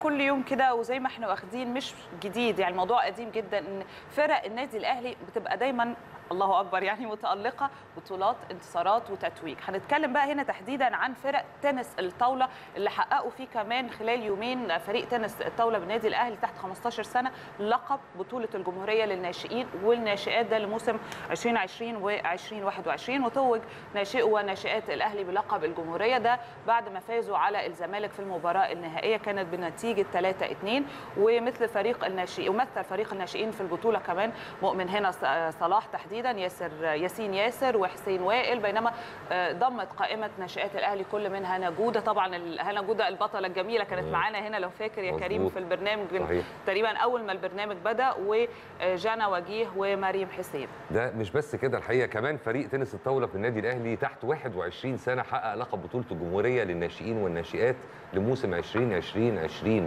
كل يوم كده وزي ما احنا واخدين مش جديد يعني الموضوع قديم جدا ان فرق النادي الاهلي بتبقى دايما الله اكبر يعني متالقه بطولات انتصارات وتتويج هنتكلم بقى هنا تحديدا عن فرق تنس الطاوله اللي حققوا فيه كمان خلال يومين فريق تنس الطاوله بالنادي الاهلي تحت 15 سنه لقب بطوله الجمهوريه للناشئين والناشئات ده لموسم 2020 و2021 وتوج ناشئو وناشئات الاهلي بلقب الجمهوريه ده بعد ما فازوا على الزمالك في المباراه النهائيه كانت بنتيجه 3 2 ومثل فريق الناشئين ومثل فريق الناشئين في البطوله كمان مؤمن هنا صلاح تحديدا تحديدا ياسر ياسين ياسر وحسين وائل بينما ضمت قائمه ناشئات الاهلي كل من هنا جوده طبعا هنا جوده البطله الجميله كانت معانا هنا لو فاكر يا مظبوط. كريم في البرنامج صحيح. تقريبا اول ما البرنامج بدا وجانا وجيه ومريم حسين ده مش بس كده الحقيقه كمان فريق تنس الطاوله في النادي الاهلي تحت 21 سنه حقق لقب بطوله الجمهوريه للناشئين والناشئات لموسم 2020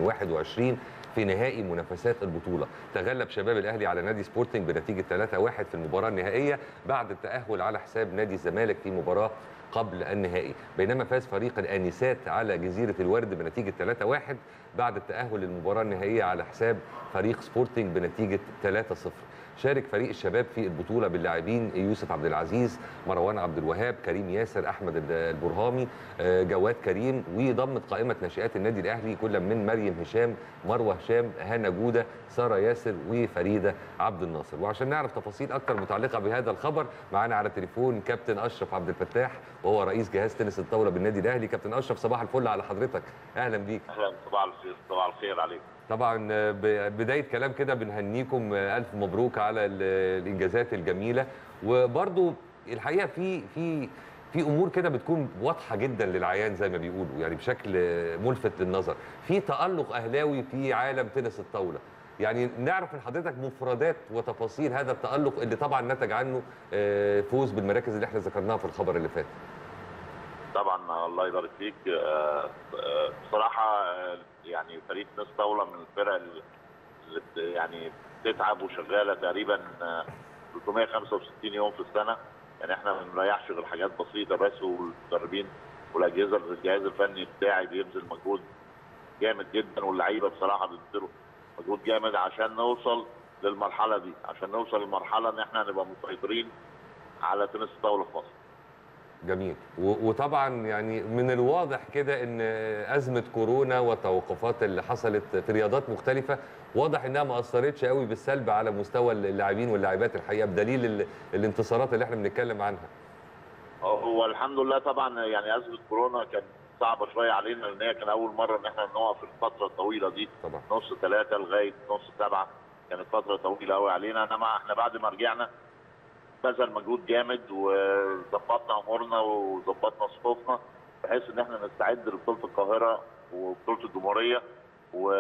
2021 في نهائي منافسات البطوله تغلب شباب الاهلي على نادي سبورتنج بنتيجه 3-1 في المباراه النهائيه بعد التاهل على حساب نادي الزمالك في مباراه قبل النهائي بينما فاز فريق الانسات على جزيره الورد بنتيجه 3-1 بعد التاهل للمباراه النهائيه على حساب فريق سبورتنج بنتيجه 3-0 شارك فريق الشباب في البطوله باللاعبين يوسف عبد العزيز مروان عبد الوهاب كريم ياسر احمد البرهامي جواد كريم وضمت قائمه ناشئات النادي الاهلي كل من مريم هشام مروه هشام هنا جوده ساره ياسر وفريده عبد الناصر وعشان نعرف تفاصيل اكثر متعلقه بهذا الخبر معانا على التليفون كابتن اشرف عبد الفتاح وهو رئيس جهاز تنس الطاوله بالنادي الاهلي كابتن اشرف صباح الفل على حضرتك اهلا بيك اهلا صباح الخير صباح الخير عليكم طبعا بدايه كلام كده بنهنيكم الف مبروك على الانجازات الجميله وبرضو الحقيقه في في في امور كده بتكون واضحه جدا للعيان زي ما بيقولوا يعني بشكل ملفت للنظر في تالق اهلاوي في عالم تنس الطاوله يعني نعرف من حضرتك مفردات وتفاصيل هذا التالق اللي طبعا نتج عنه فوز بالمراكز اللي احنا ذكرناها في الخبر اللي فات طبعا الله يبارك فيك بصراحه يعني فريق تنس طاوله من الفرق اللي يعني بتتعب وشغاله تقريبا 365 يوم في السنه يعني احنا ما بنريحش غير حاجات بسيطه بس والمدربين والاجهزه الجهاز الفني بتاعي بيبذل مجهود جامد جدا واللعيبه بصراحه بيبذلوا مجهود جامد عشان نوصل للمرحله دي عشان نوصل للمرحله ان احنا نبقى مسيطرين على تنس الطاوله في مصر جميل وطبعا يعني من الواضح كده ان ازمه كورونا والتوقفات اللي حصلت في رياضات مختلفه واضح انها ما اثرتش قوي بالسلب على مستوى اللاعبين واللاعبات الحقيقه بدليل الانتصارات اللي احنا بنتكلم عنها هو الحمد لله طبعا يعني ازمه كورونا كانت صعبه شويه علينا لان هي كان اول مره ان احنا نقف الفتره الطويله دي طبعا نص ثلاثه لغايه نص سبعه كانت فتره طويله قوي علينا انما احنا بعد ما رجعنا بذل مجهود جامد وظبطنا امورنا وظبطنا صفوفنا بحيث ان احنا نستعد لبطوله القاهره وبطوله الجمهوريه و...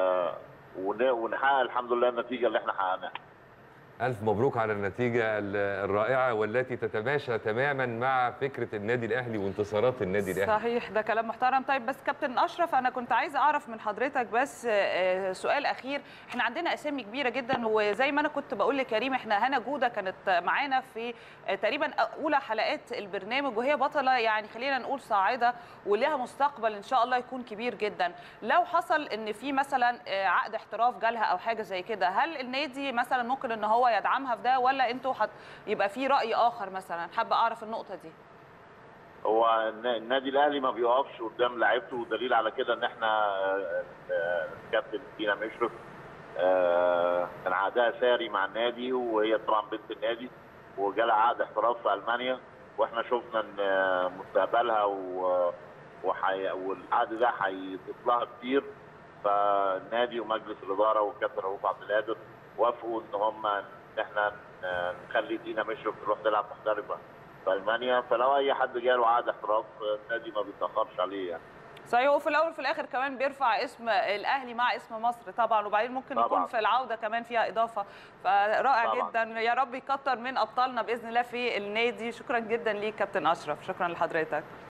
ونحقق الحمد لله النتيجه اللي احنا حققناها. ألف مبروك على النتيجة الرائعة والتي تتماشى تماما مع فكرة النادي الأهلي وانتصارات النادي الأهلي صحيح ده كلام محترم طيب بس كابتن أشرف أنا كنت عايزة أعرف من حضرتك بس سؤال أخير احنا عندنا أسامي كبيرة جدا وزي ما أنا كنت بقول لكريم احنا هنا جودة كانت معانا في تقريبا أولى حلقات البرنامج وهي بطلة يعني خلينا نقول صاعدة ولها مستقبل إن شاء الله يكون كبير جدا لو حصل إن في مثلا عقد احتراف جالها أو حاجة زي كده هل النادي مثلا ممكن إن هو يدعمها في ده ولا انتوا حت... يبقى في راي اخر مثلا حابه اعرف النقطه دي هو النادي الاهلي ما بيقفش قدام لعيبته ودليل على كده ان احنا كابتن دينا مشرف كان عقدها ساري مع النادي وهي طبعا بنت النادي وجالها عقد احتراف في المانيا واحنا شفنا ان مستقبلها و... وحي... والعقد ده هيضيف لها كتير فالنادي ومجلس الاداره والكابتن رؤوف عبد القادر وافقوا ان هم ان احنا نخلي دينا مشرف تروح تلعب محترفه في المانيا فلو اي حد جاله عقد احتراف النادي ما بيتاخرش عليه يعني صحيح وفي الاول وفي الاخر كمان بيرفع اسم الاهلي مع اسم مصر طبعا وبعدين ممكن طبعا. يكون في العوده كمان فيها اضافه فرائع طبعا. جدا يا رب يكتر من ابطالنا باذن الله في النادي شكرا جدا ليك كابتن اشرف شكرا لحضرتك